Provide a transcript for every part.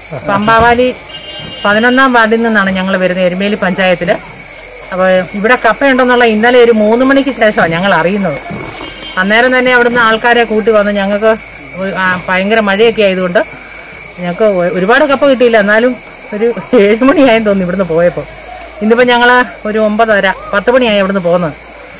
പമ്പാവാലി പതിനൊന്നാം വാർഡിൽ നിന്നാണ് ഞങ്ങൾ വരുന്നത് എരുമേലി പഞ്ചായത്തിൽ അപ്പോൾ ഇവിടെ കപ്പയുണ്ടെന്നുള്ള ഇന്നലെ ഒരു മൂന്ന് മണിക്ക് ശേഷമാണ് ഞങ്ങൾ അറിയുന്നത് അന്നേരം തന്നെ അവിടുന്ന് ആൾക്കാരെ കൂട്ടി വന്ന് ഞങ്ങൾക്ക് ഒരു- ആ, ഭയങ്കര മഴയൊക്കെ ആയതുകൊണ്ട് ഞങ്ങൾക്ക് ഒ- ഒരുപാട് കപ്പ കിട്ടിയില്ല എന്നാലും ഒരു ഏഴ് മണിയായെന്ന് തോന്നുന്നു ഇവിടുന്ന് പോയപ്പോൾ ഇന്നിപ്പോൾ ഞങ്ങൾ ഒരു ഒമ്പതര പത്ത് മണിയായി ഇവിടുന്ന് പോകുന്നത്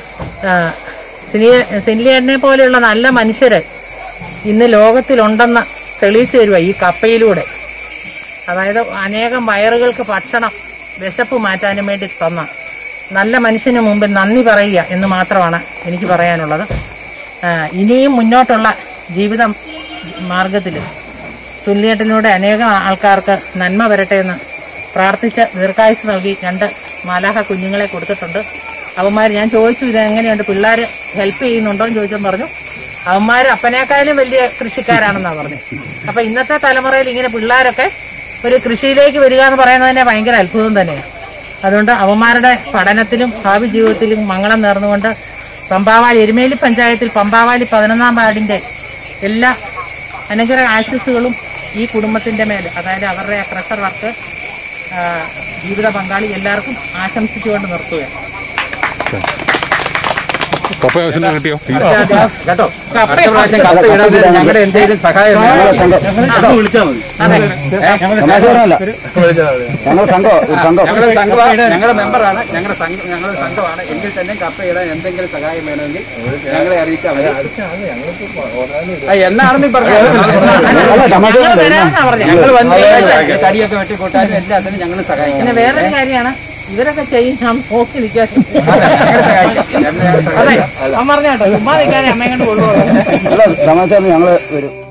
സിനിലിയനെ പോലെയുള്ള നല്ല മനുഷ്യര് ഇന്ന് ലോകത്തിലുണ്ടെന്ന് തെളിയിച്ചു തരുക ഈ കപ്പയിലൂടെ അതായത് അനേകം വയറുകൾക്ക് ഭക്ഷണം വിശപ്പ് മാറ്റാനും വേണ്ടി തന്ന നല്ല മനുഷ്യന് മുമ്പിൽ നന്ദി പറയുക എന്ന് മാത്രമാണ് എനിക്ക് പറയാനുള്ളത് ആ, ഇനിയും മുന്നോട്ടുള്ള ജീവിതം മാർഗത്തിൽ തുല്യേട്ടനൂടെ അനേകം ആൾക്കാർക്ക് നന്മ വരട്ടെ എന്ന് പ്രാർത്ഥിച്ച് ദീർഘായുസ് നൽകി രണ്ട് മാലാഹ കുഞ്ഞുങ്ങളെ കൊടുത്തിട്ടുണ്ട് അവന്മാർ ഞാൻ ചോദിച്ചു ഇത് എങ്ങനെയുണ്ട് പിള്ളേർ ഹെൽപ്പ് ചെയ്യുന്നുണ്ടോ എന്ന് ചോദിച്ചെന്ന് പറഞ്ഞു അവന്മാർ അപ്പനേക്കാളും വലിയ കൃഷിക്കാരാണെന്നാണ് പറഞ്ഞു അപ്പൊ ഇന്നത്തെ തലമുറയിൽ ഇങ്ങനെ പിള്ളേരൊക്കെ ഒരു കൃഷിയിലേക്ക് വരിക എന്ന് പറയുന്നത് തന്നെ ഭയങ്കര അത്ഭുതം തന്നെയാണ് അതുകൊണ്ട് അവന്മാരുടെ പഠനത്തിലും ഭാവി ജീവിതത്തിലും മംഗളം നേർന്നുകൊണ്ട് പമ്പാവാലി എരുമേലി പഞ്ചായത്തിൽ പമ്പാവാലി പതിനൊന്നാം വാർഡിന്റെ എല്ലാ അനുഗ്രഹ ആശസ്സുകളും ഈ കുടുംബത്തിന്റെ മേൽ അതായത് അവരുടെ പ്രഷർ വർക്ക് ആ, ജീവിത പങ്കാളി എല്ലാവർക്കും ആശംസിച്ചുകൊണ്ട് നിർത്തുകയാണ് പപ്പ ആവശ്യം കിട്ടിയോ കേട്ടോ അടുത്ത പ്രാവശ്യം കപ്പ ഇടാൻ നേരം ഞങ്ങളുടെ എന്തെങ്കിലും സഹായം വേണം. അതെ തമാശ ഞങ്ങൾ സംഘം ഒരു സംഘം ഞങ്ങളുടെ സംഘമാണ് ഞങ്ങളുടെ മെമ്പറാണ് ഞങ്ങളുടെ സംഘം ഞങ്ങളുടെ സംഘമാണ് എങ്കിൽ തന്നെ കപ്പ ഇടാൻ എന്തെങ്കിലും സഹായം വേണമെങ്കിൽ ഞങ്ങളെ അറിയിച്ചാൽ മതി ആ, എന്നാണെന്ന് പറഞ്ഞു അല്ല തമാശ ഞങ്ങൾ വരാമെന്നാ പറഞ്ഞത് ഞങ്ങൾ വന്ന് ഈ തടിയൊക്കെ വെട്ടിക്കൂട്ടാനും എല്ലാത്തിനും ഞങ്ങൾ സഹായിക്കാം പിന്നെ വേറൊരു കാര്യമാണ് ഇവരൊക്കെ ചെയ്യും ഞാൻ നോക്കി നിൽക്കാൻ ഞങ്ങൾ സഹായിക്കാം ഞങ്ങൾ അതെ സഹായിക്കാം അമ്മ പറഞ്ഞ കേട്ടോ ചുമ്മാ നിൽക്കാനേ അമ്മയും കൊണ്ട് കൊള്ളുള്ളൂ അല്ല തമാശ ഞങ്ങള് വരും